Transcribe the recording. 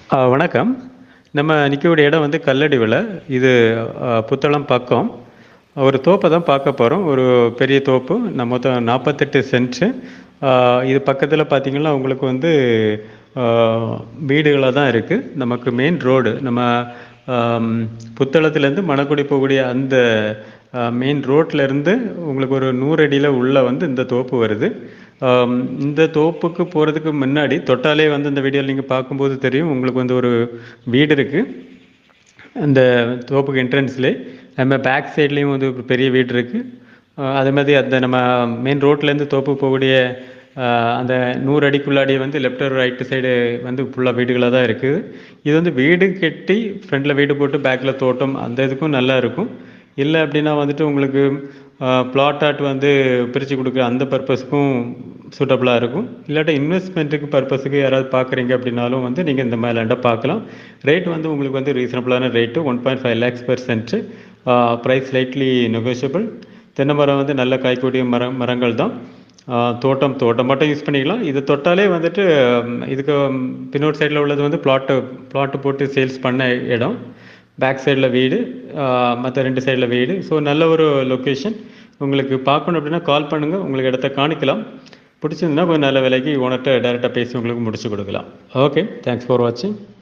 ஆ, வணக்கம் நம்ம நிற்கக்கூடிய இடம் வந்து கல்லடி விலை இது ஆ, புத்தளம் பக்கம் ஒரு தோப்பை தான் பார்க்க போகிறோம் ஒரு பெரிய தோப்பு நம்ம மொத்தம் நாற்பத்தெட்டு சென்ட்டு இது பக்கத்தில் பார்த்தீங்கன்னா உங்களுக்கு வந்து வீடுகளாக தான் இருக்குது நமக்கு மெயின் ரோடு நம்ம ஆம், புத்தளத்துலேருந்து மணக்குடி போகக்கூடிய அந்த மெயின் ரோட்லேருந்து உங்களுக்கு ஒரு நூறு அடியில் உள்ள வந்து இந்த தோப்பு வருது ஆம், இந்த தோப்புக்கு போகிறதுக்கு முன்னாடி தொட்டாலே வந்து இந்த வீடியோவில் நீங்கள் பார்க்கும்போது தெரியும் உங்களுக்கு வந்து ஒரு வீடு இருக்குது அந்த தோப்புக்கு என்ட்ரன்ஸ்லே நம்ம பேக் சைட்லேயும் வந்து ஒரு பெரிய வீடு இருக்குது அதே மாதிரி அந்த நம்ம மெயின் ரோட்லேருந்து தோப்பு போகக்கூடிய அஹ், அந்த நூறு அடிக்குள்ளாடியே வந்து லெஃப்ட் ஒரு ரைட்டு சைடு வந்து ஃபுல்லாக வீடுகளாக தான் இருக்குது இது வந்து வீடு கட்டி ஃப்ரண்டில் வீடு போட்டு பேக்கில் தோட்டம் அந்த இதுக்கும் நல்லா இருக்கும் இல்லை அப்படின்னா வந்துட்டு உங்களுக்கு பிளாட் ஆட் வந்து பிரித்து கொடுக்குற அந்த பர்பஸ்க்கும் சூட்டபுளாக இருக்கும் இல்லாட்டா இன்வெஸ்ட்மெண்ட்டுக்கு பர்பஸுக்கு யாராவது பார்க்குறீங்க அப்படின்னாலும் வந்து நீங்கள் இந்த மாதிரி லேண்டை பார்க்கலாம் ரேட் வந்து உங்களுக்கு வந்து ரீசனபிளான rate one point five lakhs per cent price lightly negotiable தென்னை மரம் வந்து நல்ல காய்க்கூடிய மரம் மரங்கள் தான் ஆஹ் தோட்டம் தோட்டம் மட்டும் யூஸ் பண்ணிக்கலாம் இது தொட்டாலே வந்துட்டு ம், இதுக்கு ம், பின்னோட் சைடில் உள்ளது வந்து பிளாட்டு பிளாட்டு போட்டு சேல்ஸ் பண்ண இடம் பேக் சைடில் வீடு மற்ற ரெண்டு சைடில் வீடு ஸோ நல்ல ஒரு லொக்கேஷன் உங்களுக்கு பார்க்கணும் அப்படின்னா கால் பண்ணுங்கள் உங்களுக்கு இடத்த காணிக்கலாம் பிடிச்சிருந்தா கொஞ்சம் நல்ல விலைக்கு ஓனர்கிட்ட டேரெக்டாக பேசி உங்களுக்கு முடிச்சு கொடுக்கலாம் ஓகே தேங்க்ஸ் ஃபார் வாட்சிங்